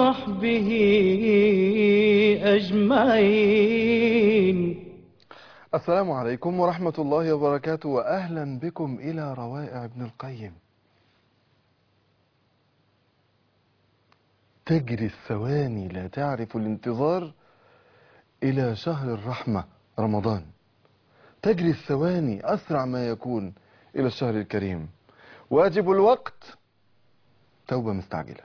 وصحبه أجمعين السلام عليكم ورحمة الله وبركاته وأهلا بكم إلى روائع ابن القيم تجري الثواني لا تعرف الانتظار إلى شهر الرحمة رمضان تجري الثواني أسرع ما يكون إلى الشهر الكريم واجب الوقت توبة مستعجلة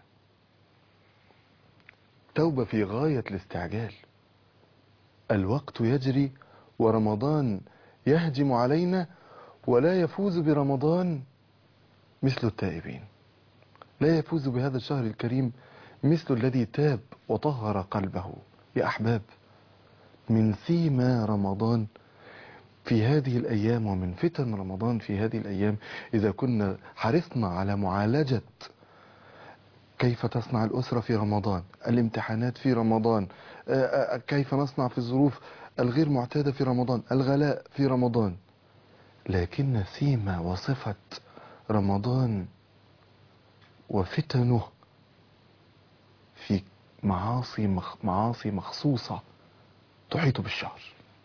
توبة في غاية الاستعجال الوقت يجري ورمضان يهجم علينا ولا يفوز برمضان مثل التائبين لا يفوز بهذا الشهر الكريم مثل الذي تاب وطهر قلبه يا أحباب من سيما رمضان في هذه الأيام ومن فتن رمضان في هذه الأيام إذا كنا حرصنا على معالجة كيف تصنع الأسرة في رمضان الامتحانات في رمضان آه، آه، كيف نصنع في الظروف الغير معتادة في رمضان الغلاء في رمضان لكن سيما وصفة رمضان وفتنه في معاصي مخ معاصي مخصوصة تحيط بالشهر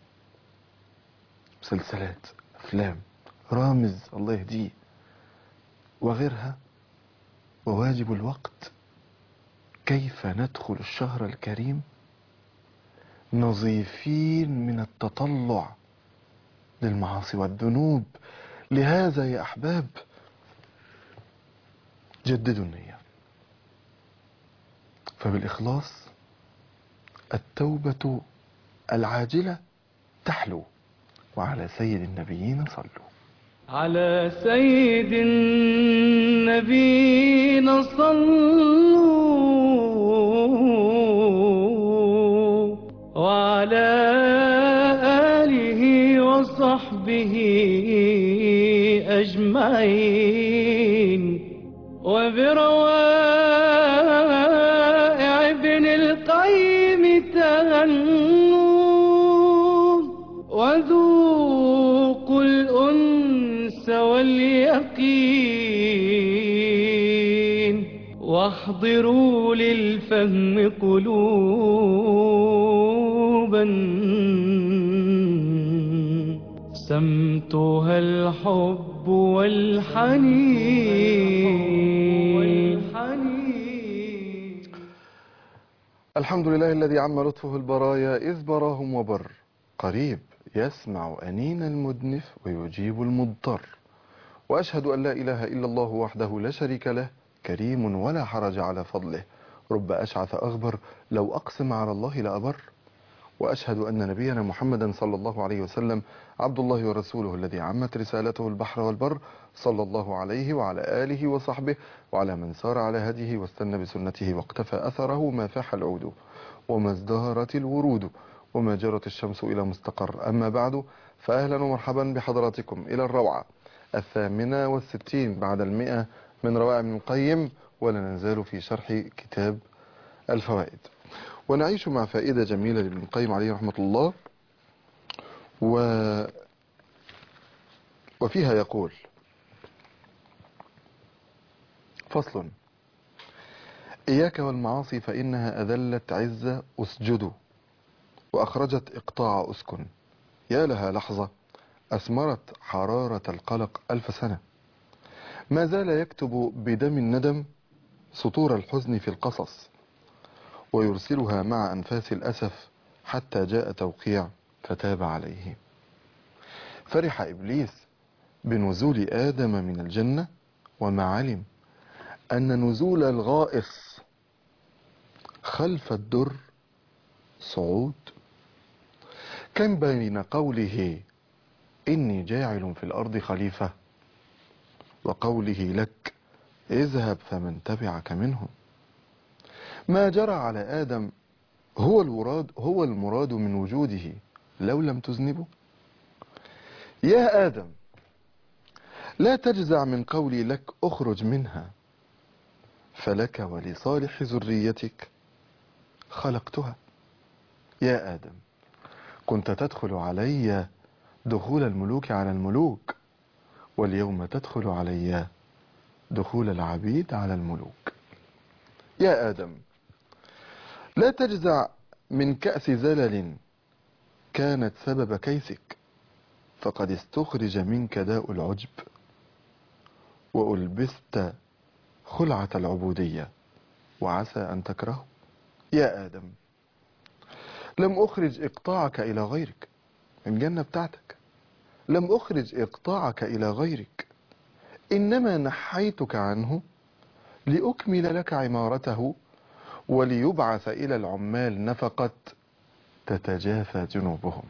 مسلسلات أفلام رامز الله يهديه وغيرها وواجب الوقت كيف ندخل الشهر الكريم نظيفين من التطلع للمعاصي والذنوب لهذا يا أحباب جددوا النية فبالإخلاص التوبة العاجلة تحلو وعلى سيد النبيين صلوا على سيد النبينا صلوا وعلى آله وصحبه أجمعين وبروائع ابن القيم تغنوا وذوقوا الأنس واليقين واحضروا للفهم قلوبا سمتها الحب والحنين الحمد لله الذي عم لطفه البرايا إذ براهم وبر قريب يسمع أنين المدنف ويجيب المضطر وأشهد أن لا إله إلا الله وحده لا شريك له كريم ولا حرج على فضله رب أشعث أغبر لو أقسم على الله لأبر وأشهد أن نبينا محمدا صلى الله عليه وسلم عبد الله ورسوله الذي عمت رسالته البحر والبر صلى الله عليه وعلى آله وصحبه وعلى من سار على هديه واستنى بسنته واقتفى أثره ما فاح العود وما ازدهرت الورود وما جرت الشمس إلى مستقر أما بعد فأهلا ومرحبا بحضراتكم إلى الروعة الثامنة والستين بعد المئة من روائع ابن القيم ولا نزال في شرح كتاب الفوائد ونعيش مع فائدة جميلة لابن القيم عليه رحمة الله و وفيها يقول فصل إياك والمعاصي فإنها أذلت عزة أسجد وأخرجت إقطاع أسكن يا لها لحظة أثمرت حرارة القلق ألف سنة ما زال يكتب بدم الندم سطور الحزن في القصص ويرسلها مع أنفاس الأسف حتى جاء توقيع فتاب عليه فرح إبليس بنزول آدم من الجنة وما علم أن نزول الغائص خلف الدر صعود كم بين قوله إني جاعل في الأرض خليفة وقوله لك اذهب فمن تبعك منهم ما جرى على آدم هو المراد هو المراد من وجوده لو لم تذنبه يا آدم لا تجزع من قولي لك أخرج منها فلك ولصالح ذريتك خلقتها يا آدم كنت تدخل علي دخول الملوك على الملوك واليوم تدخل علي دخول العبيد على الملوك يا آدم لا تجزع من كأس زلل كانت سبب كيسك فقد استخرج منك داء العجب وألبست خلعة العبودية وعسى أن تكرهه يا آدم لم أخرج إقطاعك إلى غيرك الجنة بتاعتك لم أخرج إقطاعك إلى غيرك إنما نحيتك عنه لأكمل لك عمارته وليبعث إلى العمال نفقة تتجافى جنوبهم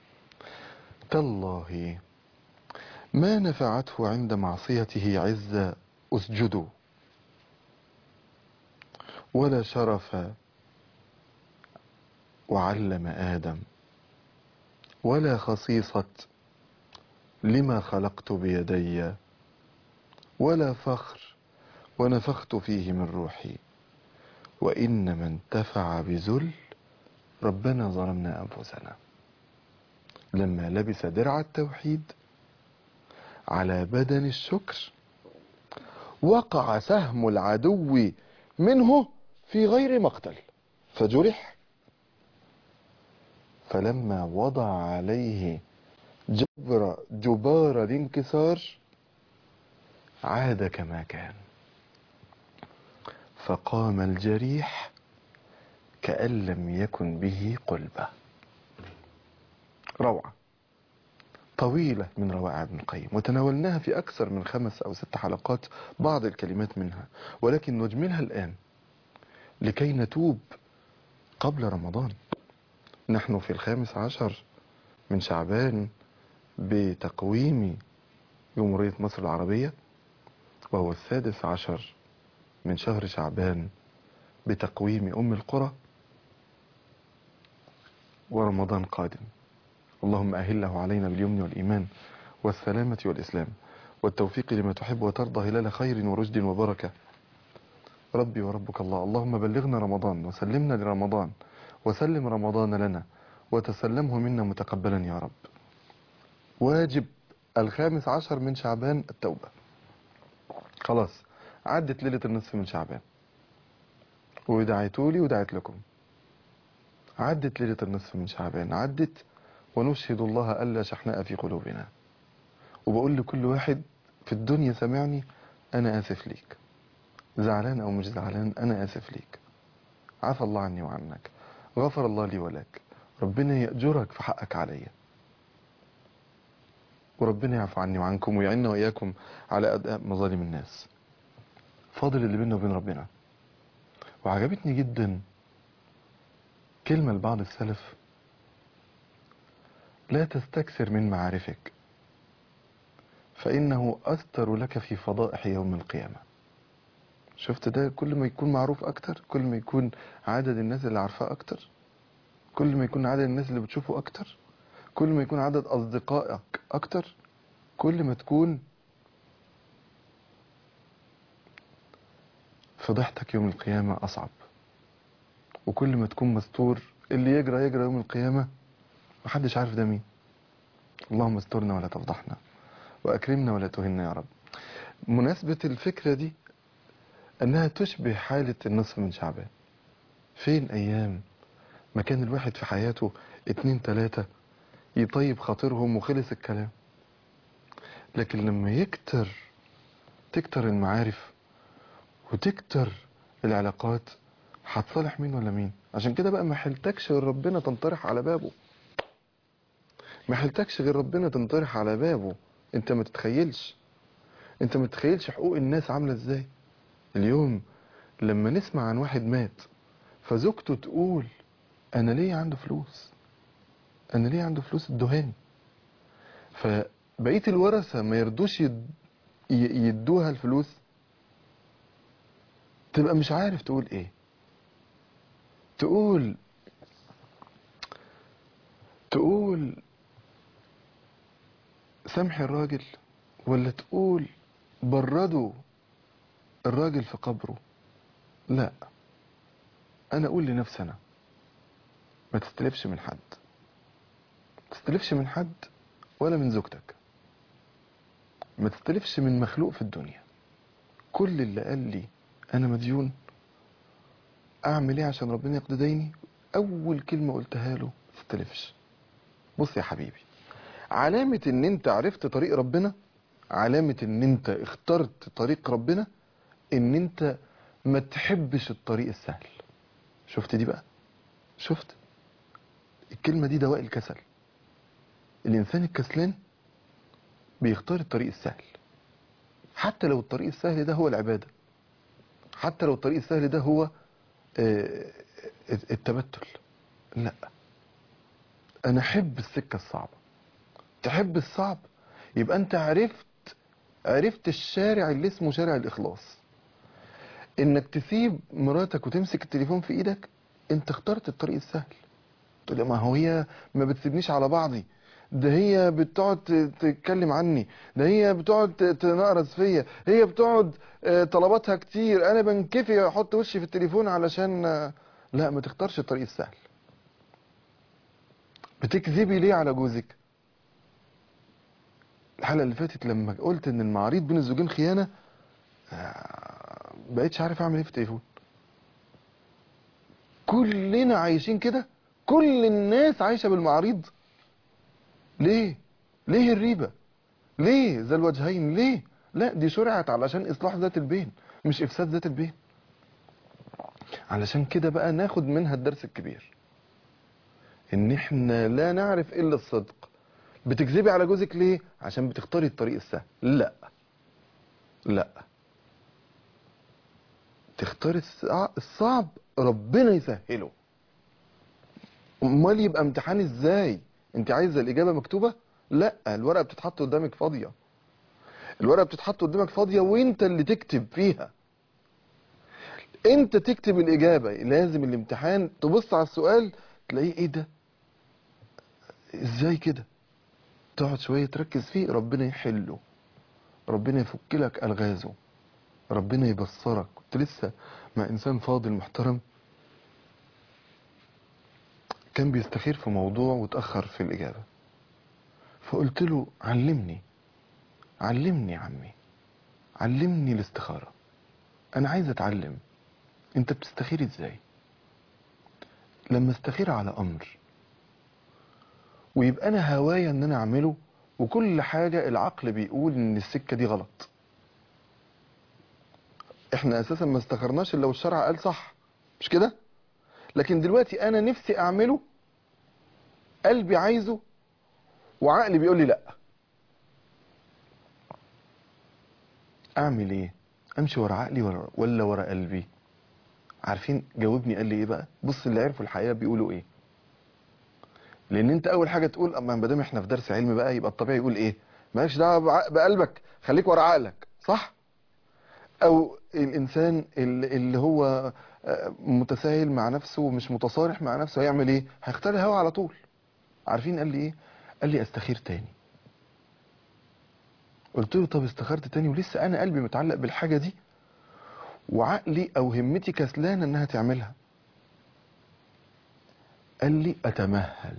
تالله ما نفعته عند معصيته عز اسجدوا ولا شرف وعلم آدم ولا خصيصة لما خلقت بيدي ولا فخر ونفخت فيه من روحي وإنما انتفع بذل ربنا ظلمنا أنفسنا لما لبس درع التوحيد على بدن الشكر وقع سهم العدو منه في غير مقتل فجرح فلما وضع عليه جبر جبار الانكسار عاد كما كان فقام الجريح كأن لم يكن به قلبة روعة طويلة من روائع ابن القيم وتناولناها في أكثر من خمس أو ست حلقات بعض الكلمات منها ولكن نجملها الآن لكي نتوب قبل رمضان نحن في الخامس عشر من شعبان بتقويم جمهورية مصر العربية وهو السادس عشر من شهر شعبان بتقويم أم القرى ورمضان قادم اللهم أهله علينا باليمن والإيمان والسلامة والإسلام والتوفيق لما تحب وترضى هلال خير ورشد وبركة ربي وربك الله اللهم بلغنا رمضان وسلمنا لرمضان وسلم رمضان لنا وتسلمه منا متقبلا يا رب واجب الخامس عشر من شعبان التوبة خلاص عدت ليلة النصف من شعبان ودعيتوا لي ودعيت لكم عدت ليلة النصف من شعبان عدت ونشهد الله ألا شحناء في قلوبنا وبقول لكل واحد في الدنيا سمعني أنا آسف ليك زعلان أو مش زعلان أنا آسف ليك عفى الله عني وعنك غفر الله لي ولك ربنا يأجرك في حقك عليا وربنا يعفو عني وعنكم ويعيننا وإياكم على أداء مظالم الناس فاضل اللي بيننا وبين ربنا وعجبتني جدا كلمة لبعض السلف لا تستكثر من معارفك فإنه أستر لك في فضائح يوم القيامة شفت ده كل ما يكون معروف أكتر كل ما يكون عدد الناس اللي عارفاه أكتر كل ما يكون عدد الناس اللي بتشوفه أكتر كل ما يكون عدد أصدقائك أكتر كل ما تكون فضحتك يوم القيامة أصعب وكل ما تكون مستور اللي يجرى يجرى يوم القيامة محدش عارف ده مين اللهم استرنا ولا تفضحنا وأكرمنا ولا تهنا يا رب مناسبة الفكرة دي أنها تشبه حالة النصف من شعبان فين أيام ما كان الواحد في حياته اتنين تلاتة يطيب خاطرهم وخلص الكلام لكن لما يكتر تكتر المعارف وتكتر العلاقات هتصالح مين ولا مين عشان كده بقى ما حلتكش غير ربنا تنطرح على بابه ما حلتكش غير ربنا تنطرح على بابه انت ما تتخيلش انت ما تتخيلش حقوق الناس عامله ازاي اليوم لما نسمع عن واحد مات فزوجته تقول انا ليه عنده فلوس انا ليه عنده فلوس الدهان فبقيه الورثه ما يرضوش يد... ي- يدوها الفلوس تبقى مش عارف تقول ايه تقول تقول سامحي الراجل ولا تقول بردوا الراجل في قبره لا انا اقول لنفسي انا ما تستلفش من حد ما تستلفش من حد ولا من زوجتك ما تستلفش من مخلوق في الدنيا كل اللي قال لي انا مديون اعمل ايه عشان ربنا يقضي ديني اول كلمه قلتها له ما تستلفش بص يا حبيبي علامه ان انت عرفت طريق ربنا علامه ان انت اخترت طريق ربنا ان انت ما تحبش الطريق السهل شفت دي بقى شفت الكلمه دي دواء الكسل الانسان الكسلان بيختار الطريق السهل حتى لو الطريق السهل ده هو العباده حتى لو الطريق السهل ده هو آه، التبتل لا انا احب السكه الصعبه تحب الصعب يبقى انت عرفت عرفت الشارع اللي اسمه شارع الاخلاص انك تسيب مراتك وتمسك التليفون في ايدك انت اخترت الطريق السهل تقول لي ما هو هي ما بتسيبنيش على بعضي ده هي بتقعد ت- تتكلم عني ده هي بتقعد ت- تنقرص فيا هي بتقعد آه، طلباتها كتير انا بنكفي احط وشي في التليفون علشان آه، لا ما تختارش الطريق السهل بتكذبي ليه على جوزك الحلقه اللي فاتت لما قلت ان المعاريض بين الزوجين خيانه آه، بقيتش عارف اعمل ايه في التليفون كلنا عايشين كده كل الناس عايشه بالمعاريض ليه ليه الريبه ليه ذا الوجهين ليه لا دي شرعت علشان اصلاح ذات البين مش افساد ذات البين علشان كده بقى ناخد منها الدرس الكبير ان احنا لا نعرف الا الصدق بتكذبي على جوزك ليه عشان بتختاري الطريق السهل لا لا تختاري الصع- الصعب ربنا يسهله امال يبقى امتحان ازاي انت عايزه الاجابه مكتوبه لا الورقه بتتحط قدامك فاضيه الورقه بتتحط قدامك فاضيه وانت اللي تكتب فيها انت تكتب الاجابه لازم الامتحان تبص على السؤال تلاقيه ايه ده ازاي كده تقعد شويه تركز فيه ربنا يحله ربنا يفك لك الغازه ربنا يبصرك كنت لسه مع انسان فاضل محترم كان بيستخير في موضوع وتأخر في الإجابة فقلت له علمني علمني يا عمي علمني الاستخارة أنا عايز أتعلم أنت بتستخير إزاي لما استخير على أمر ويبقى أنا هوايا إن أنا أعمله وكل حاجة العقل بيقول إن السكة دي غلط إحنا أساسا ما استخرناش إلا والشرع قال صح مش كده لكن دلوقتي انا نفسي اعمله قلبي عايزه وعقلي بيقول لي لا اعمل ايه امشي ورا عقلي ولا- ولا ورا قلبي عارفين جاوبني قال لي ايه بقى بص اللي عرفوا الحقيقه بيقولوا ايه لان انت اول حاجه تقول اما ما دام احنا في درس علمي بقى يبقى الطبيعي يقول ايه مالكش دعوه بع- بقلبك خليك ورا عقلك صح او الانسان اللي اللي هو آه، متساهل مع نفسه ومش متصالح مع نفسه هيعمل ايه هيختار الهوا على طول عارفين قال لي ايه قال لي استخير تاني قلت له طب استخرت تاني ولسه انا قلبي متعلق بالحاجه دي وعقلي او همتي كسلانه انها تعملها قال لي اتمهل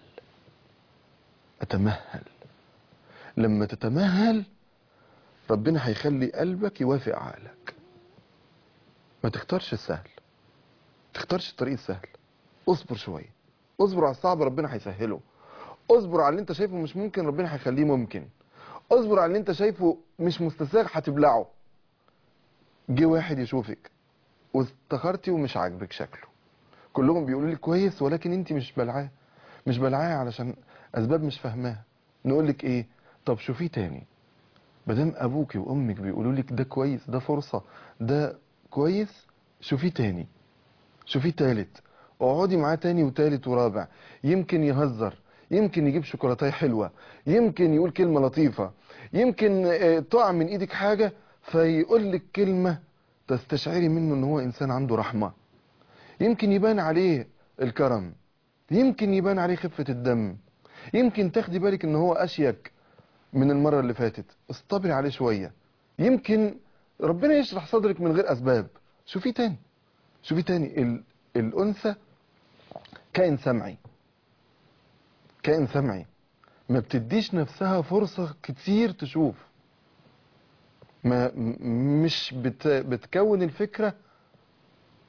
اتمهل لما تتمهل ربنا هيخلي قلبك يوافق عقلك ما تختارش السهل تختارش الطريق السهل اصبر شويه اصبر على الصعب ربنا هيسهله اصبر على اللي انت شايفه مش ممكن ربنا هيخليه ممكن اصبر على اللي انت شايفه مش مستساغ هتبلعه جه واحد يشوفك واستخرتي ومش عاجبك شكله كلهم بيقولوا لي كويس ولكن انت مش بلعاه مش بلعاه علشان اسباب مش فاهماها نقول لك ايه طب شوفيه تاني مادام ابوك وامك بيقولوا لك ده كويس ده فرصه ده كويس شوفيه تاني شوفيه تالت اقعدي معاه تاني وتالت ورابع يمكن يهزر يمكن يجيب شوكولاتايه حلوه يمكن يقول كلمه لطيفه يمكن آه، تقع من ايدك حاجه فيقول لك كلمه تستشعري منه ان هو انسان عنده رحمه يمكن يبان عليه الكرم يمكن يبان عليه خفه الدم يمكن تاخدي بالك ان هو اشيك من المره اللي فاتت اصطبري عليه شويه يمكن ربنا يشرح صدرك من غير اسباب شوفيه تاني شوفي تاني ال... الأنثى كائن سمعي كائن سمعي ما بتديش نفسها فرصة كتير تشوف ما م- مش بت... بتكون الفكرة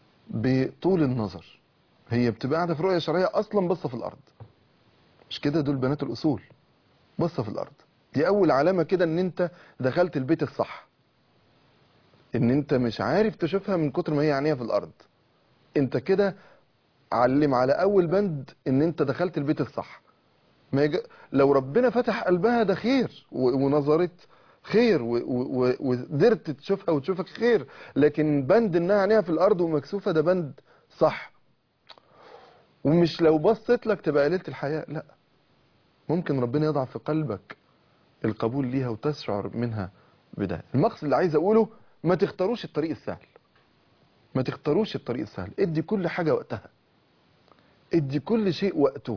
بطول النظر هي بتبقى قاعده في رؤيه شرعيه اصلا باصه في الارض مش كده دول بنات الاصول باصه في الارض دي اول علامه كده ان انت دخلت البيت الصح ان انت مش عارف تشوفها من كتر ما هي عينيها في الارض انت كده علم على اول بند ان انت دخلت البيت الصح ما يج... لو ربنا فتح قلبها ده خير و... ونظرت خير و- و- و- وقدرت تشوفها وتشوفك خير لكن بند انها عينيها في الارض ومكسوفه ده بند صح ومش لو بصت لك تبقى قليله الحياء لا ممكن ربنا يضع في قلبك القبول ليها وتشعر منها بده المقصد اللي عايز اقوله ما تختاروش الطريق السهل ما تختاروش الطريق السهل ادي كل حاجه وقتها ادي كل شيء وقته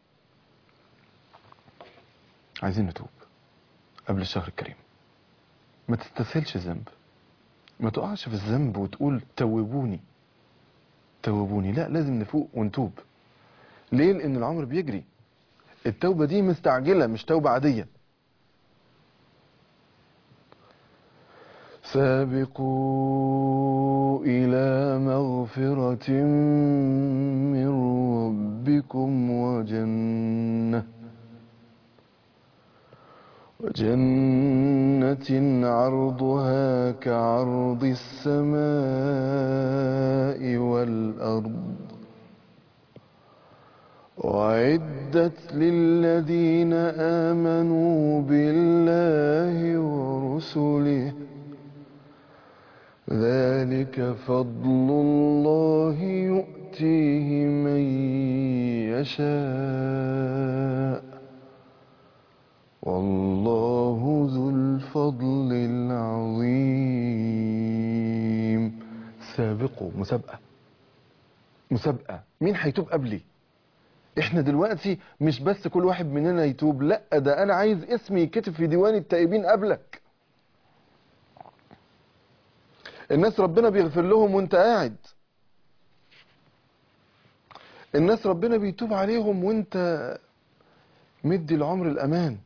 عايزين نتوب قبل الشهر الكريم ما تستسهلش الذنب ما تقعش في الذنب وتقول توبوني توبوني لا لازم نفوق ونتوب ليه لان العمر بيجري التوبة دي مستعجلة مش توبة عادية سابقوا إلى مغفرة من ربكم وجنة وجنة عرضها كعرض السماء والأرض وعدت للذين آمنوا بالله ورسله ذلك فضل الله يؤتيه من يشاء والله ذو الفضل العظيم سابقوا مسابقة مسابقة مين هيتوب قبلي احنا دلوقتي مش بس كل واحد مننا يتوب لا ده انا عايز اسمي يكتب في ديوان التائبين قبلك الناس ربنا بيغفر لهم وانت قاعد الناس ربنا بيتوب عليهم وانت مدي العمر الامان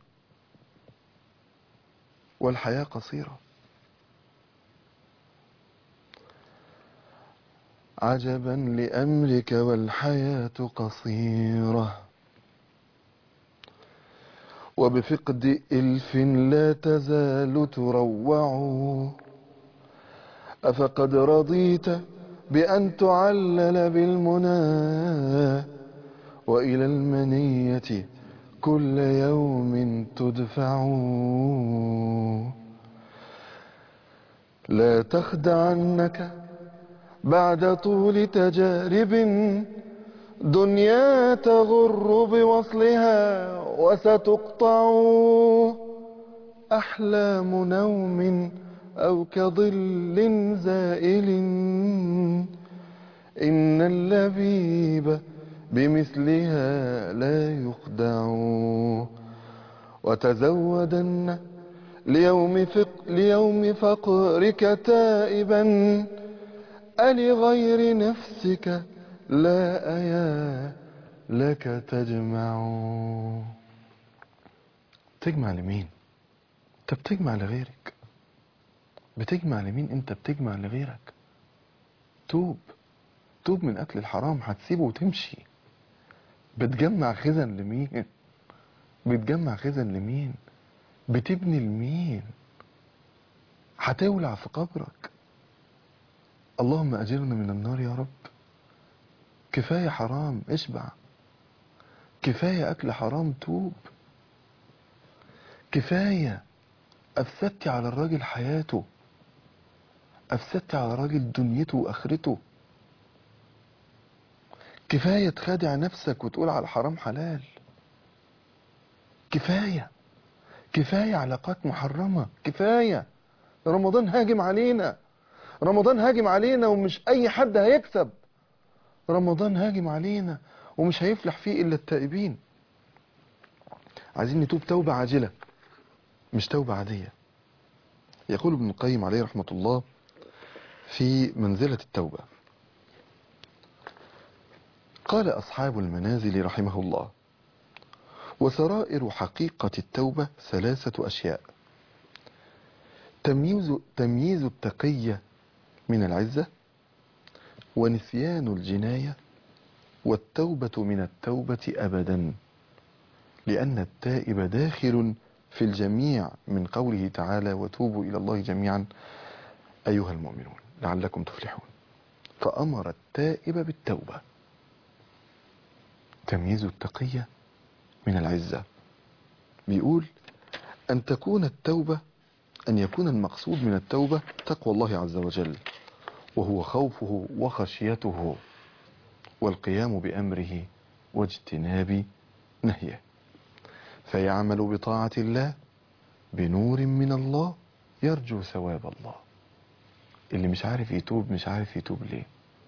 والحياة قصيرة عجبا لأمرك والحياة قصيرة وبفقد إلف لا تزال تروع أفقد رضيت بأن تعلل بالمنى وإلى المنية كل يوم تدفع لا تخدعنك بعد طول تجارب دنيا تغر بوصلها وستقطع أحلام نوم أو كظل زائل إن اللبيب بمثلها لا يخدع وتزودن ليوم, فق ليوم فقرك تائبا ألغير نفسك لا أيا لك تجمع تجمع لمين انت بتجمع لغيرك بتجمع لمين انت بتجمع لغيرك توب توب من اكل الحرام هتسيبه وتمشي بتجمع خزن لمين بتجمع خزن لمين بتبني لمين هتولع في قبرك اللهم اجرنا من النار يا رب كفايه حرام اشبع كفايه اكل حرام توب كفايه افسدتي على الراجل حياته افسدتي على الراجل دنيته واخرته كفايه تخادع نفسك وتقول على الحرام حلال كفايه كفايه علاقات محرمه كفايه رمضان هاجم علينا رمضان هاجم علينا ومش اي حد هيكسب رمضان هاجم علينا ومش هيفلح فيه الا التائبين عايزين نتوب توبه عاجله مش توبه عاديه يقول ابن القيم عليه رحمه الله في منزله التوبه قال اصحاب المنازل رحمه الله وسرائر حقيقه التوبه ثلاثه اشياء تمييز تمييز التقيه من العزة ونسيان الجناية والتوبة من التوبة أبدا لأن التائب داخل في الجميع من قوله تعالى وتوبوا إلى الله جميعا أيها المؤمنون لعلكم تفلحون فأمر التائب بالتوبة تمييز التقية من العزة بيقول أن تكون التوبة أن يكون المقصود من التوبة تقوى الله عز وجل وهو خوفه وخشيته والقيام بأمره واجتناب نهيه فيعمل بطاعة الله بنور من الله يرجو ثواب الله اللي مش عارف يتوب مش عارف يتوب ليه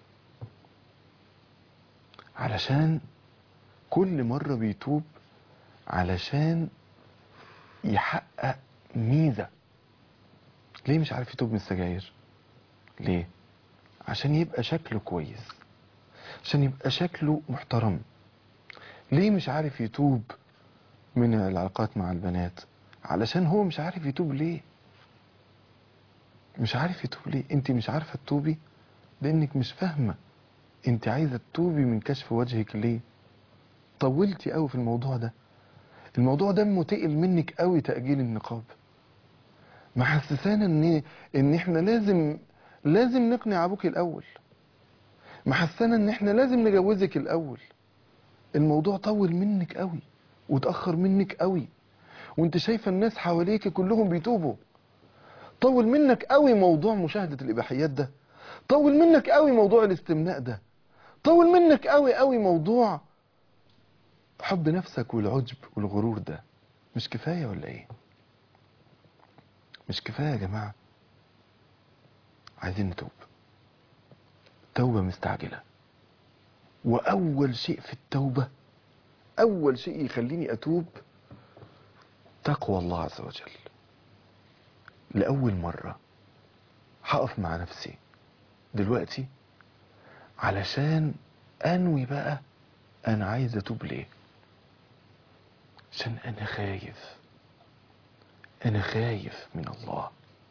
علشان كل مرة بيتوب علشان يحقق ميزة ليه مش عارف يتوب من السجاير ليه عشان يبقى شكله كويس عشان يبقى شكله محترم ليه مش عارف يتوب من العلاقات مع البنات علشان هو مش عارف يتوب ليه مش عارف يتوب ليه انت مش عارفة تتوبي لانك مش فاهمة انت عايزة تتوبي من كشف وجهك ليه طولتي قوي في الموضوع ده الموضوع ده متقل منك قوي تأجيل النقاب محسسانا ان ان احنا لازم لازم نقنع ابوك الاول محسسانا ان احنا لازم نجوزك الاول الموضوع طول منك قوي وتأخر منك قوي وانت شايفة الناس حواليك كلهم بيتوبوا طول منك قوي موضوع مشاهدة الإباحيات ده طول منك قوي موضوع الاستمناء ده طول منك قوي قوي موضوع حب نفسك والعجب والغرور ده مش كفاية ولا ايه مش كفاية يا جماعة عايزين نتوب توبة مستعجلة وأول شيء في التوبة أول شيء يخليني أتوب تقوى الله عز وجل لأول مرة هقف مع نفسي دلوقتي علشان أنوي بقى أنا عايز أتوب ليه عشان أنا خايف أنا خايف من الله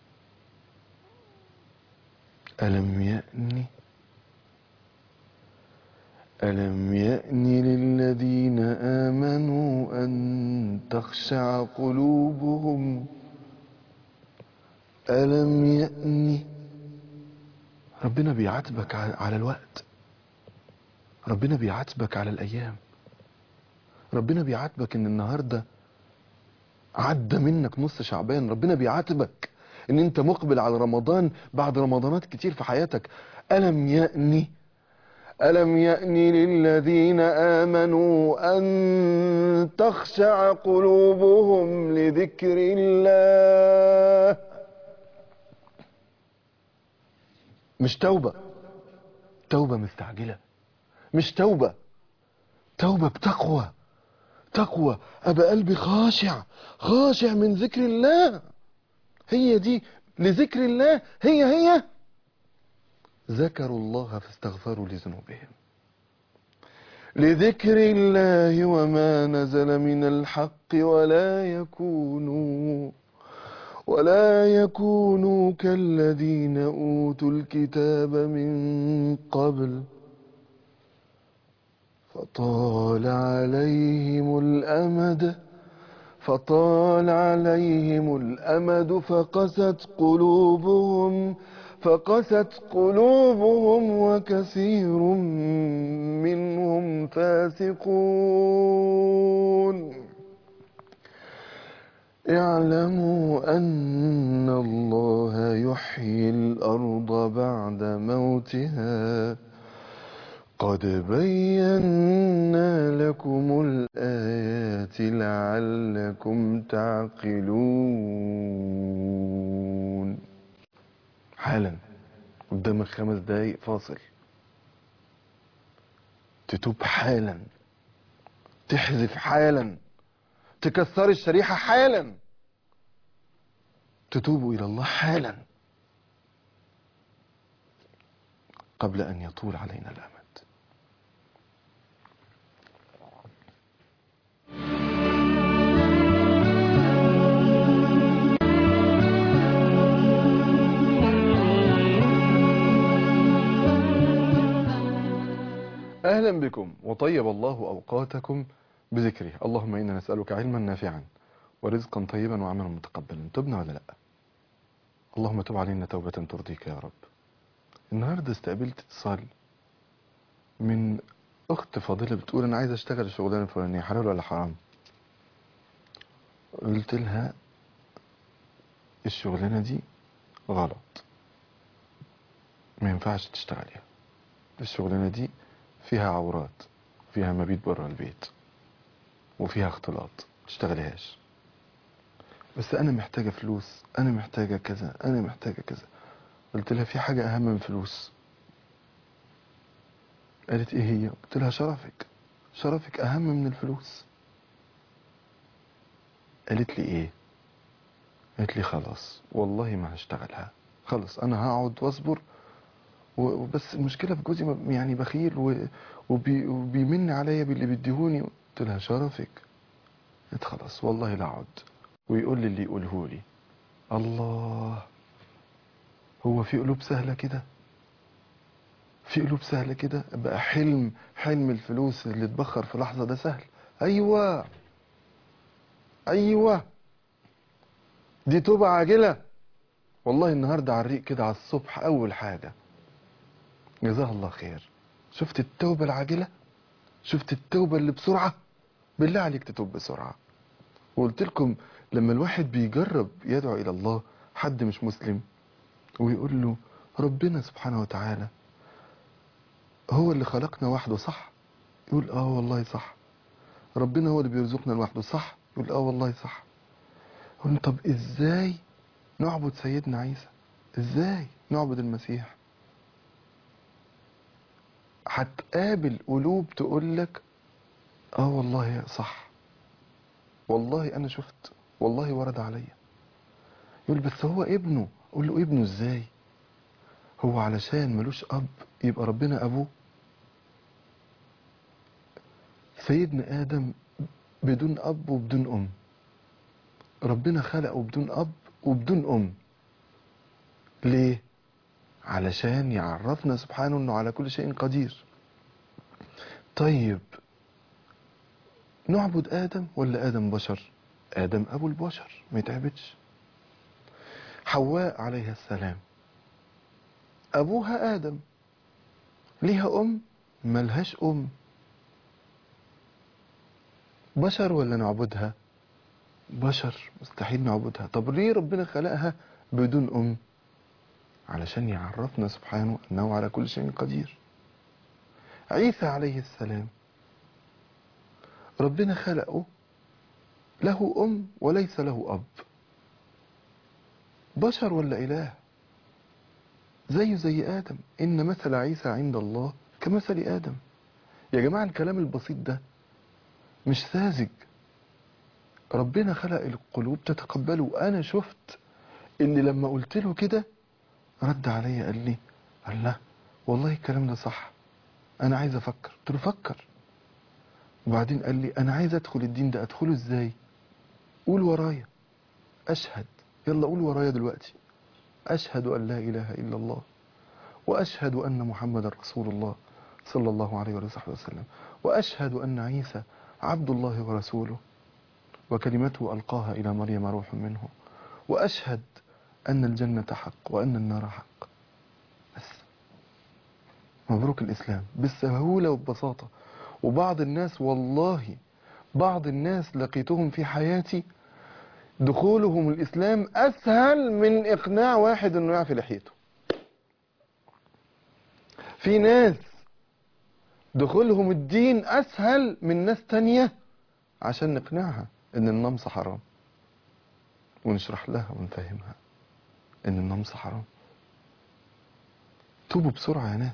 ألم يأني ألم يأن للذين آمنوا أن تخشع قلوبهم ألم يأني ربنا بيعاتبك على الوقت ربنا بيعاتبك على الأيام ربنا بيعاتبك إن النهاردة عدى منك نص شعبان ربنا بيعاتبك إن أنت مقبل على رمضان بعد رمضانات كتير في حياتك ألم يأني ألم يأن للذين آمنوا أن تخشع قلوبهم لذكر الله مش توبة توبة مستعجلة مش توبة توبة بتقوى تقوى أبقى قلبي خاشع خاشع من ذكر الله هي دي لذكر الله هي هي ذكروا الله فاستغفروا لذنوبهم لذكر الله وما نزل من الحق ولا يكونوا ولا يكونوا كالذين أوتوا الكتاب من قبل فطال عليهم الأمد فطال عليهم الأمد فقست قلوبهم فقست قلوبهم وكثير منهم فاسقون اعلموا أن الله يحيي الأرض بعد موتها قد بينا لكم الآيات لعلكم تعقلون حالا قدامك خمس دقايق فاصل تتوب حالا تحذف حالا تكسر الشريحة حالا تتوبوا إلى الله حالا قبل أن يطول علينا الأمد أهلا بكم وطيب الله أوقاتكم بذكره اللهم إنا نسألك علما نافعا ورزقا طيبا وعملا متقبلا تبنا ولا لا اللهم تب علينا توبة ترضيك يا رب النهاردة استقبلت اتصال من أخت فاضلة بتقول أنا عايز أشتغل الشغلانة الفلانية حلال ولا حرام قلت لها الشغلانة دي غلط ما ينفعش تشتغليها الشغلانة دي فيها عورات فيها مبيت بره البيت وفيها اختلاط تشتغليهاش بس انا محتاجة فلوس انا محتاجة كذا انا محتاجة كذا قلت لها في حاجة اهم من فلوس قالت ايه هي قلت لها شرفك شرفك اهم من الفلوس قالت لي ايه قالت لي خلاص والله ما هشتغلها خلاص انا هقعد واصبر و- بس المشكله في جوزي ما- يعني بخيل و- وبي وبيمن عليا باللي بيديهوني قلت لها شرفك قالت خلاص والله لا اقعد ويقول لي اللي يقوله لي الله هو في قلوب سهله كده في قلوب سهله كده بقى حلم حلم الفلوس اللي اتبخر في لحظه ده سهل ايوه ايوه دي توبه عاجله والله النهارده على الريق كده على الصبح اول حاجه جزاه الله خير شفت التوبة العاجلة شفت التوبة اللي بسرعة بالله عليك تتوب بسرعة وقلت لكم لما الواحد بيجرب يدعو إلى الله حد مش مسلم ويقول له ربنا سبحانه وتعالى هو اللي خلقنا وحده صح يقول اه والله صح ربنا هو اللي بيرزقنا لوحده صح يقول اه والله صح يقول طب ازاي نعبد سيدنا عيسى ازاي نعبد المسيح هتقابل قلوب تقول لك اه والله صح والله انا شفت والله ورد عليا يقول بس هو ابنه قول له ابنه ازاي هو علشان ملوش اب يبقى ربنا ابوه سيدنا ادم بدون اب وبدون ام ربنا خلقه بدون اب وبدون ام ليه علشان يعرفنا سبحانه انه على كل شيء قدير طيب نعبد ادم ولا ادم بشر ادم ابو البشر ما يتعبدش حواء عليها السلام ابوها ادم ليها ام ملهاش ام بشر ولا نعبدها بشر مستحيل نعبدها طب ليه ربنا خلقها بدون ام علشان يعرفنا سبحانه أنه على كل شيء قدير عيسى عليه السلام ربنا خلقه له أم وليس له أب بشر ولا إله زيه زي آدم إن مثل عيسى عند الله كمثل آدم يا جماعة الكلام البسيط ده مش ساذج ربنا خلق القلوب تتقبله أنا شفت إن لما قلت له كده رد عليا قال لي الله والله الكلام ده صح انا عايز افكر قلت له فكر وبعدين قال لي انا عايز ادخل الدين ده ادخله ازاي قول ورايا اشهد يلا قول ورايا دلوقتي اشهد ان لا اله الا الله واشهد ان محمدا رسول الله صلى الله عليه وصحبه وسلم واشهد ان عيسى عبد الله ورسوله وكلمته القاها الى مريم روح منه واشهد أن الجنة حق وأن النار حق بس مبروك الإسلام بالسهولة وببساطة وبعض الناس والله بعض الناس لقيتهم في حياتي دخولهم الإسلام أسهل من إقناع واحد أنه يعفي لحيته في ناس دخولهم الدين أسهل من ناس تانية عشان نقنعها أن النمص حرام ونشرح لها ونفهمها ان النمص حرام توبوا بسرعة يا ناس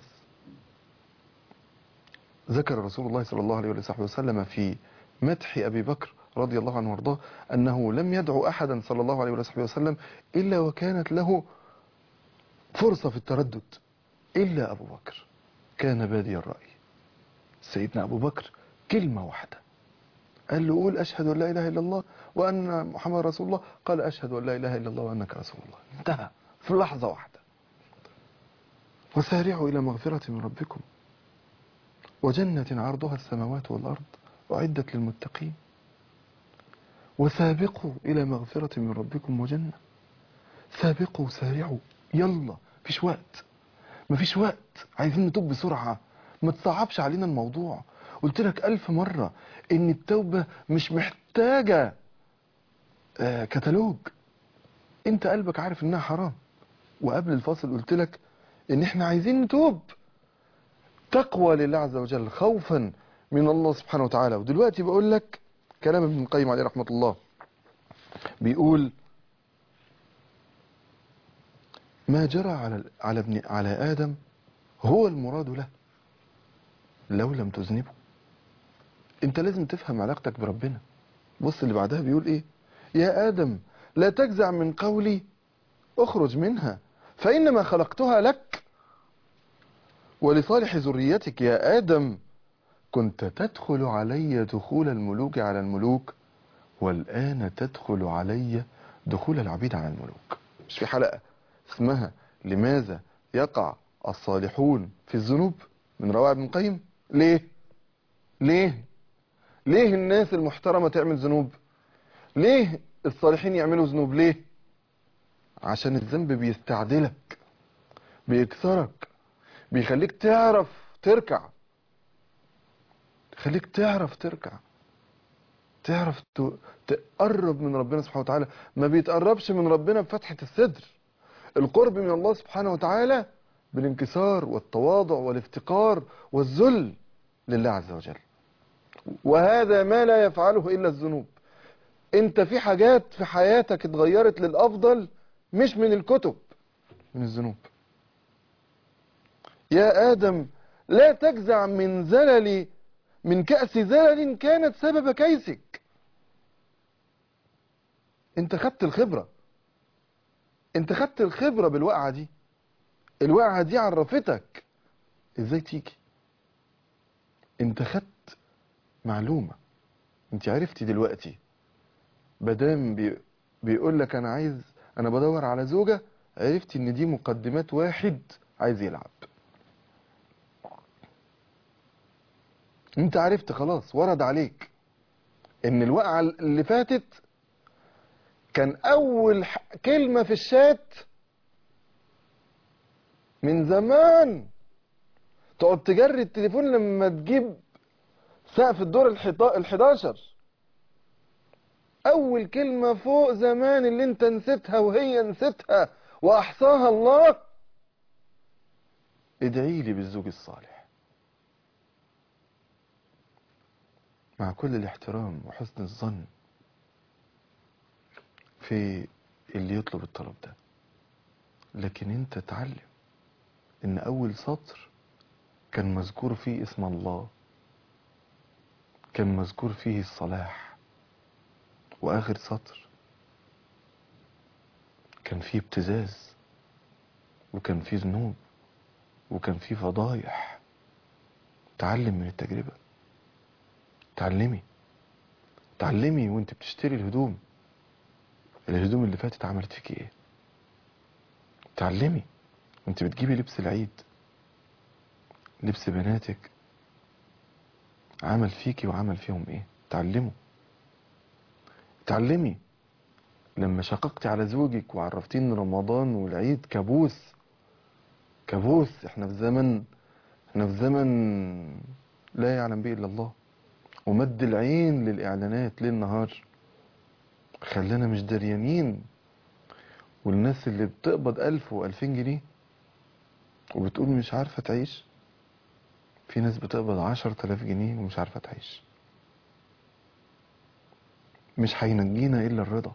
ذكر رسول الله صلى الله عليه وصحبه وسلم في مدح أبي بكر رضي الله عنه وارضاه أنه لم يدعو أحدا صلى الله عليه وصحبه وسلم إلا وكانت له فرصة في التردد إلا أبو بكر كان بادي الرأي سيدنا أبو بكر كلمة واحدة قال له قول أشهد أن لا إله إلا الله وأن محمد رسول الله قال أشهد أن لا إله إلا الله وأنك رسول الله انتهى في لحظة واحدة وسارعوا إلى مغفرة من ربكم وجنة عرضها السماوات والأرض أعدت للمتقين وسابقوا إلى مغفرة من ربكم وجنة سابقوا سارعوا يلا مفيش وقت مفيش وقت عايزين نتوب بسرعة ما تصعبش علينا الموضوع قلت لك ألف مرة إن التوبة مش محتاجة آه كتالوج انت قلبك عارف انها حرام وقبل الفاصل قلت لك ان احنا عايزين نتوب تقوى لله عز وجل خوفا من الله سبحانه وتعالى ودلوقتي بقول لك كلام ابن القيم عليه رحمة الله بيقول ما جرى على على ابن على آدم هو المراد له لو لم تذنبه انت لازم تفهم علاقتك بربنا بص اللي بعدها بيقول ايه يا آدم لا تجزع من قولي اخرج منها فإنما خلقتها لك ولصالح ذريتك يا آدم كنت تدخل علي دخول الملوك على الملوك والآن تدخل علي دخول العبيد على الملوك مش في حلقة اسمها لماذا يقع الصالحون في الذنوب من رواه ابن القيم ليه ليه ليه الناس المحترمة تعمل ذنوب ليه الصالحين يعملوا ذنوب ليه عشان الذنب بيستعدلك بيكسرك بيخليك تعرف تركع يخليك تعرف تركع تعرف ت- تقرب من ربنا سبحانه وتعالى ما بيتقربش من ربنا بفتحة الصدر القرب من الله سبحانه وتعالى بالانكسار والتواضع والافتقار والذل لله عز وجل وهذا ما لا يفعله إلا الذنوب انت في حاجات في حياتك اتغيرت للأفضل مش من الكتب من الذنوب يا آدم لا تجزع من زلل من كأس زلل كانت سبب كيسك انت خدت الخبرة انت خدت الخبرة بالوقعة دي الوقعة دي عرفتك ازاي تيجي انت خدت معلومة انت عرفتي دلوقتي بدام بي بيقول لك انا عايز انا بدور على زوجة عرفتي ان دي مقدمات واحد عايز يلعب انت عرفت خلاص ورد عليك ان الوقعة اللي فاتت كان اول ح- كلمة في الشات من زمان تقعد تجري التليفون لما تجيب سقف الدور الحضا- الحداشر اول كلمة فوق زمان اللي انت نسيتها وهي نسيتها واحصاها الله ادعي لي بالزوج الصالح مع كل الاحترام وحسن الظن في اللي يطلب الطلب ده لكن انت اتعلم ان اول سطر كان مذكور فيه اسم الله كان مذكور فيه الصلاح واخر سطر كان فيه ابتزاز وكان فيه ذنوب وكان فيه فضايح تعلم من التجربة تعلمي تعلمي وانت بتشتري الهدوم الهدوم اللي فاتت عملت فيك ايه تعلمي وانت بتجيبي لبس العيد لبس بناتك عمل فيكي وعمل فيهم ايه تعلموا تعلمي لما شققتي على زوجك وعرفتيه ان رمضان والعيد كابوس كابوس احنا في زمن احنا في زمن لا يعلم به الا الله ومد العين للاعلانات ليل نهار خلانا مش دريانين والناس اللي بتقبض ألف وألفين جنيه وبتقول مش عارفة تعيش في ناس بتقبض عشر تلاف جنيه ومش عارفة تعيش مش هينجينا إلا الرضا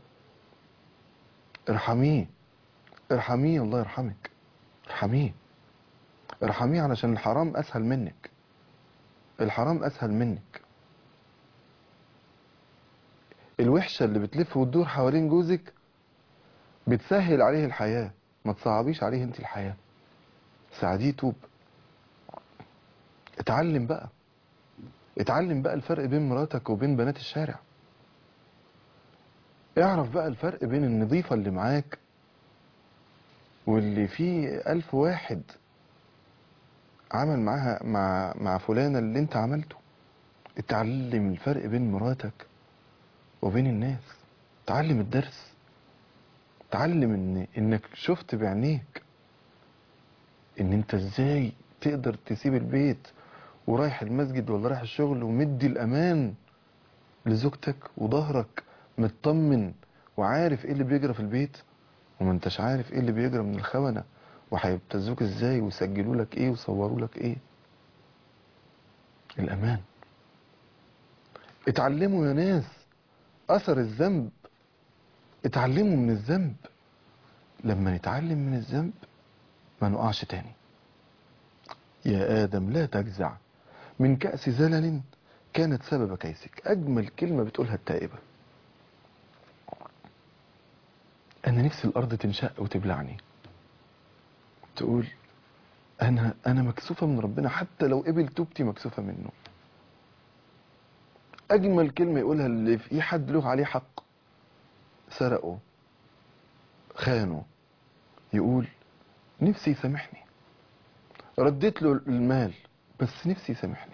ارحميه ارحميه الله يرحمك ارحميه ارحميه علشان الحرام أسهل منك الحرام أسهل منك الوحشة اللي بتلف وتدور حوالين جوزك بتسهل عليه الحياة ما تصعبيش عليه انت الحياة ساعديه توب اتعلم بقى اتعلم بقى الفرق بين مراتك وبين بنات الشارع اعرف بقى الفرق بين النظيفة اللي معاك واللي فيه ألف واحد عمل معاها مع مع فلانة اللي انت عملته اتعلم الفرق بين مراتك وبين الناس تعلم الدرس تعلم ان انك شفت بعينيك ان انت ازاي تقدر تسيب البيت ورايح المسجد ولا رايح الشغل ومدي الامان لزوجتك وظهرك مطمن وعارف ايه اللي بيجرى في البيت وما انتش عارف ايه اللي بيجرى من الخونة وهيبتزوك ازاي ويسجلوا لك ايه ويصوروا لك ايه الامان اتعلموا يا ناس اثر الذنب اتعلموا من الذنب لما نتعلم من الذنب ما نقعش تاني يا آدم لا تجزع من كأس زلل كانت سبب كيسك أجمل كلمة بتقولها التائبة أنا نفسي الأرض تنشق وتبلعني تقول أنا أنا مكسوفة من ربنا حتى لو قبل توبتي مكسوفة منه أجمل كلمة يقولها اللي في أي حد له عليه حق سرقه خانه يقول نفسي يسامحني رديت له المال بس نفسي يسامحني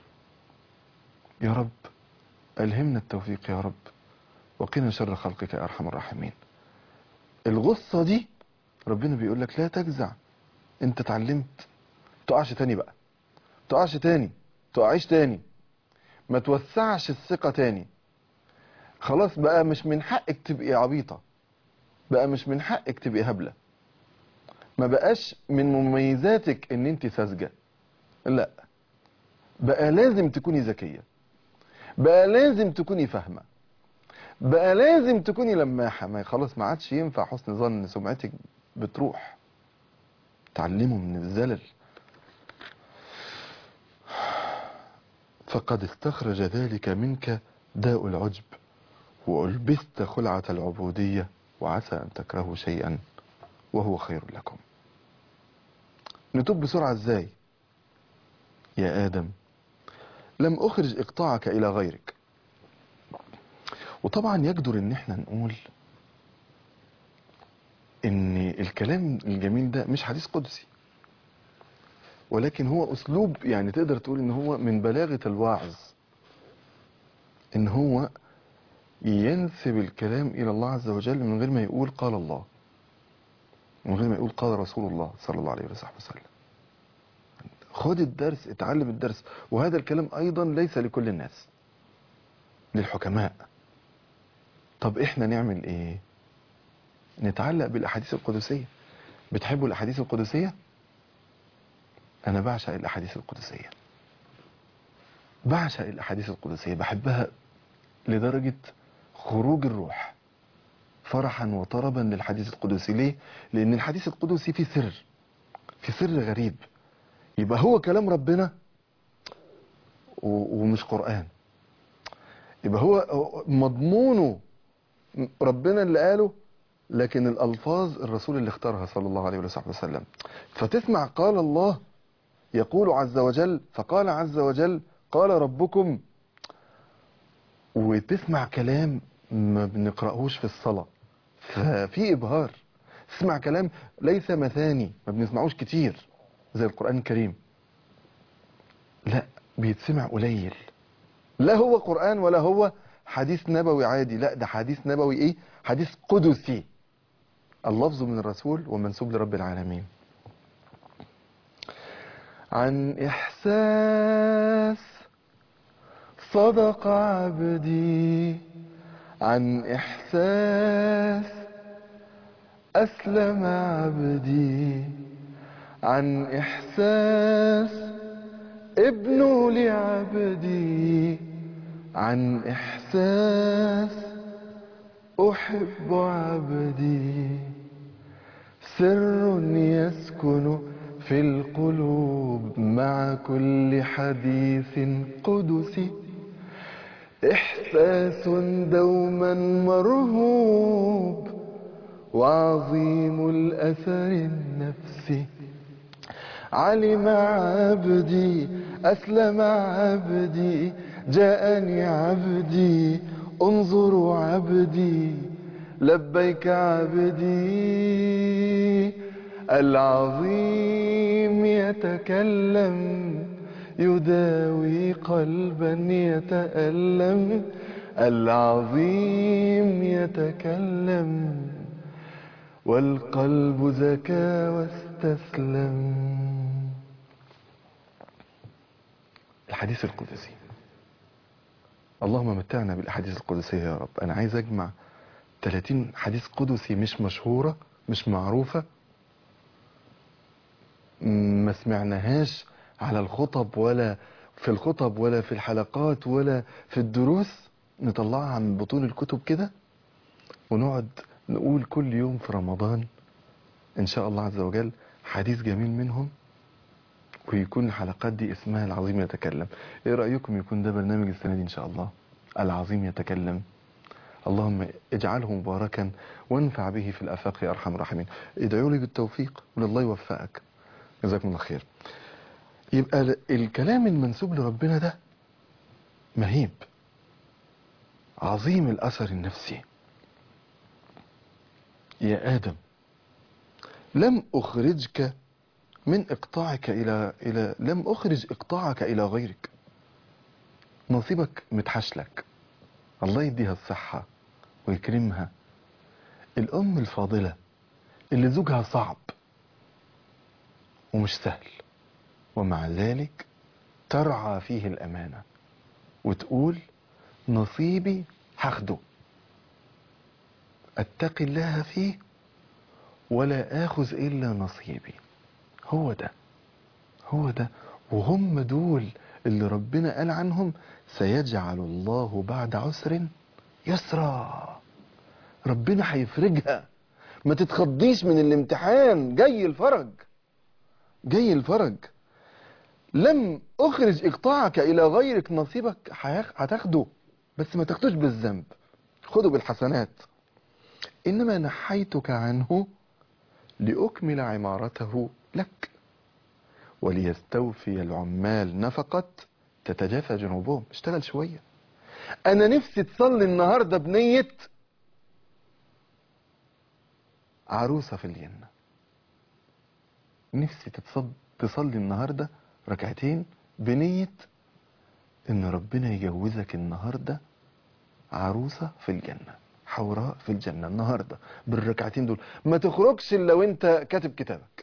يا رب ألهمنا التوفيق يا رب وقنا شر خلقك يا أرحم الراحمين الغصة دي ربنا بيقول لك لا تجزع انت اتعلمت تقعش تاني بقى تقعش تاني تقعيش تاني ما توسعش الثقة تاني خلاص بقى مش من حقك تبقي عبيطة بقى مش من حقك تبقي هبلة ما بقاش من مميزاتك ان انت ساذجة لا بقى لازم تكوني ذكية بقى لازم تكوني فاهمة بقى لازم تكوني لماحة ما خلاص ما عادش ينفع حسن ظن سمعتك بتروح تعلموا من الزلل فقد استخرج ذلك منك داء العجب وألبست خلعة العبودية وعسى أن تكرهوا شيئا وهو خير لكم نتوب بسرعة ازاي يا آدم لم أخرج إقطاعك إلى غيرك وطبعا يجدر ان احنا نقول ان الكلام الجميل ده مش حديث قدسي ولكن هو اسلوب يعني تقدر تقول ان هو من بلاغة الواعظ ان هو ينسب الكلام الى الله عز وجل من غير ما يقول قال الله من غير ما يقول قال رسول الله صلى الله عليه وصحبه وسلم خد الدرس اتعلم الدرس وهذا الكلام ايضا ليس لكل الناس للحكماء طب احنا نعمل ايه نتعلق بالاحاديث القدسية بتحبوا الاحاديث القدسية انا بعشق الاحاديث القدسية بعشق الاحاديث القدسية بحبها لدرجة خروج الروح فرحا وطربا للحديث القدسي ليه لان الحديث القدسي فيه سر في سر غريب يبقى هو كلام ربنا و- ومش قرآن يبقى هو مضمونه ربنا اللي قاله لكن الألفاظ الرسول اللي اختارها صلى الله عليه وصحبه وسلم فتسمع قال الله يقول عز وجل فقال عز وجل قال ربكم وتسمع كلام ما بنقرأهوش في الصلاة ففي إبهار تسمع كلام ليس مثاني ما بنسمعوش كتير زي القرآن الكريم لا بيتسمع قليل لا هو قرآن ولا هو حديث نبوي عادي لا ده حديث نبوي ايه حديث قدسي اللفظ من الرسول ومنسوب لرب العالمين عن إحساس صدق عبدي عن إحساس أسلم عبدي عن إحساس ابن لعبدي عن إحساس أحب عبدي سر يسكن في القلوب مع كل حديث قدسي إحساس دوما مرهوب وعظيم الأثر النفسي علم عبدي أسلم عبدي جاءني عبدي انظروا عبدي لبيك عبدي العظيم يتكلم يداوي قلبا يتألم العظيم يتكلم والقلب زكى واستسلم الحديث القدسي اللهم متعنا بالأحاديث القدسية يا رب أنا عايز أجمع 30 حديث قدسي مش مشهورة مش معروفة ما سمعناهاش على الخطب ولا في الخطب ولا في الحلقات ولا في الدروس نطلعها من بطون الكتب كده ونقعد نقول كل يوم في رمضان إن شاء الله عز وجل حديث جميل منهم ويكون الحلقات دي اسمها العظيم يتكلم ايه رأيكم يكون ده برنامج السنة دي ان شاء الله العظيم يتكلم اللهم اجعله مباركا وانفع به في الافاق يا ارحم الراحمين ادعوا لي بالتوفيق ولله يوفقك جزاكم الله خير يبقى ال- الكلام المنسوب لربنا ده مهيب عظيم الاثر النفسي يا ادم لم اخرجك من إقطاعك إلى إلى لم أخرج إقطاعك إلى غيرك نصيبك متحشلك الله يديها الصحة ويكرمها الأم الفاضلة اللي زوجها صعب ومش سهل ومع ذلك ترعى فيه الأمانة وتقول نصيبي هاخده أتقي الله فيه ولا آخذ إلا نصيبي هو ده هو ده وهم دول اللي ربنا قال عنهم سيجعل الله بعد عسر يسرا ربنا هيفرجها ما تتخضيش من الامتحان جاي الفرج جاي الفرج لم اخرج اقطاعك الى غيرك نصيبك هياخ- هتاخده بس ما تاخدوش بالذنب خده بالحسنات انما نحيتك عنه لأكمل عمارته لك وليستوفي العمال نفقة تتجافى جنوبهم اشتغل شوية أنا نفسي تصلي النهاردة بنية عروسة في الجنة نفسي تتصد تصلي النهاردة ركعتين بنية إن ربنا يجوزك النهاردة عروسة في الجنة حوراء في الجنة النهاردة بالركعتين دول ما تخرجش إلا وانت كاتب كتابك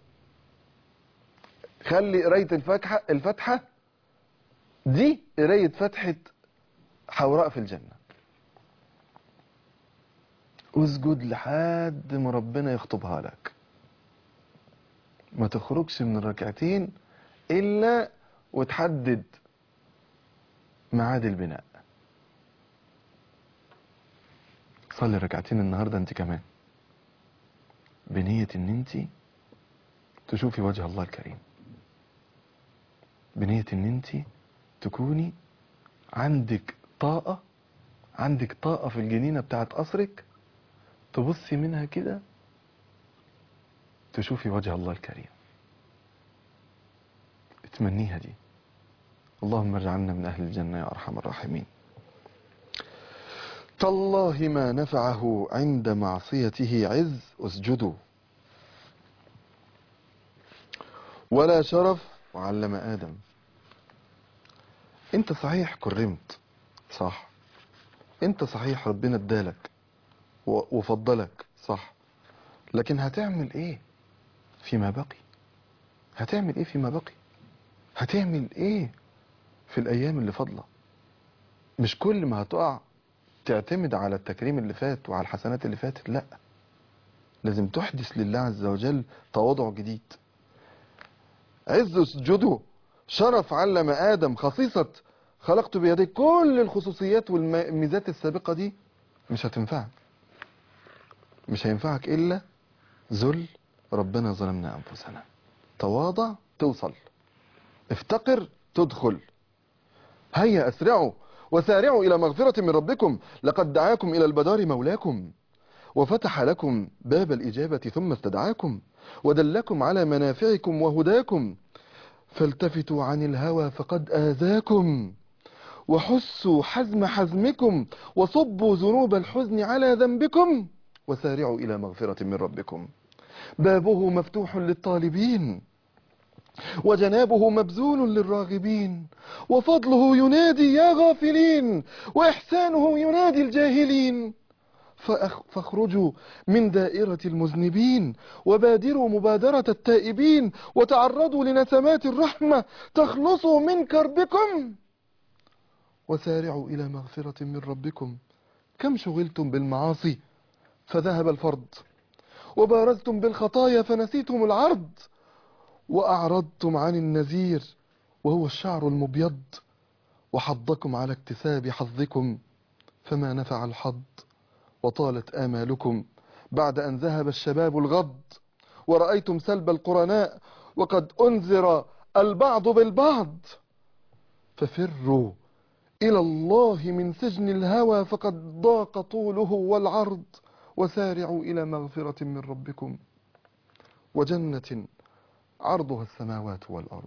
خلي قراية الفاتحة الفاتحة دي قراية فتحة حوراء في الجنة اسجد لحد ما ربنا يخطبها لك ما تخرجش من الركعتين إلا وتحدد ميعاد البناء صلي ركعتين النهاردة انت كمان بنية ان انت تشوفي وجه الله الكريم بنية ان انت تكوني عندك طاقة عندك طاقة في الجنينة بتاعت قصرك تبصي منها كده تشوفي وجه الله الكريم اتمنيها دي اللهم اجعلنا من أهل الجنة يا أرحم الراحمين تالله ما نفعه عند معصيته عز اسجدوا ولا شرف وعلم آدم انت صحيح كرمت صح انت صحيح ربنا ادالك و- وفضلك صح لكن هتعمل ايه فيما بقي هتعمل ايه فيما بقي هتعمل ايه في الايام اللي فاضله مش كل ما هتقع تعتمد على التكريم اللي فات وعلى الحسنات اللي فاتت لا لازم تحدث لله عز وجل تواضع جديد عز اسجدوا شرف علم آدم خصيصة خلقت بيديك كل الخصوصيات والميزات السابقة دي مش هتنفعك مش هينفعك إلا ذل ربنا ظلمنا أنفسنا تواضع توصل افتقر تدخل هيا أسرعوا وسارعوا إلى مغفرة من ربكم لقد دعاكم إلى البدار مولاكم وفتح لكم باب الإجابة ثم استدعاكم ودلكم على منافعكم وهداكم فالتفتوا عن الهوى فقد آذاكم وحسوا حزم حزمكم وصبوا ذنوب الحزن على ذنبكم وسارعوا إلى مغفرة من ربكم بابه مفتوح للطالبين وجنابه مبذول للراغبين وفضله ينادي يا غافلين وإحسانه ينادي الجاهلين فأخ- فاخرجوا من دائرة المذنبين وبادروا مبادرة التائبين وتعرضوا لنسمات الرحمة تخلصوا من كربكم وسارعوا إلى مغفرة من ربكم كم شغلتم بالمعاصي فذهب الفرض وبارزتم بالخطايا فنسيتم العرض وأعرضتم عن النذير وهو الشعر المبيض وحضكم على اكتساب حظكم فما نفع الحظ وطالت آمالكم بعد أن ذهب الشباب الغض ورأيتم سلب القرناء وقد أنذر البعض بالبعض ففروا إلى الله من سجن الهوى فقد ضاق طوله والعرض وسارعوا إلى مغفرة من ربكم وجنة عرضها السماوات والأرض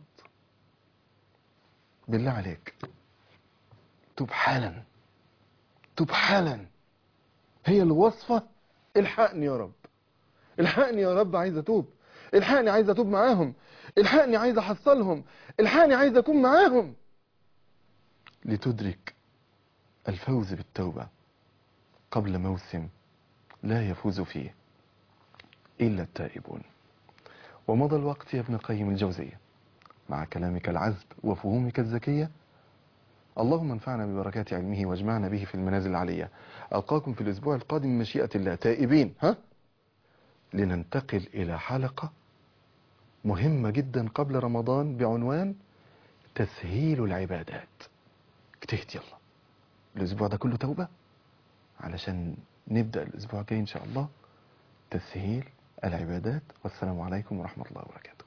بالله عليك تب حالا تب حالا هي الوصفة الحقني يا رب الحقني يا رب عايز اتوب الحقني عايز اتوب معاهم الحقني عايز احصلهم الحقني عايز اكون معاهم لتدرك الفوز بالتوبة قبل موسم لا يفوز فيه إلا التائبون ومضى الوقت يا ابن القيم الجوزية مع كلامك العذب وفهومك الذكية اللهم انفعنا ببركات علمه واجمعنا به في المنازل العلية ألقاكم في الأسبوع القادم مشيئة الله تائبين ها لننتقل إلى حلقة مهمة جدا قبل رمضان بعنوان تسهيل العبادات اجتهد يلا الأسبوع ده كله توبة علشان نبدأ الأسبوع الجاي إن شاء الله تسهيل العبادات والسلام عليكم ورحمة الله وبركاته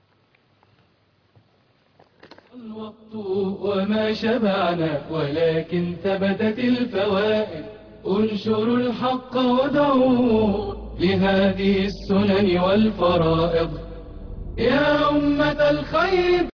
الوقت وما شبعنا ولكن ثبتت الفوائد انشروا الحق ودعوا لهذه السنن والفرائض يا أمة الخير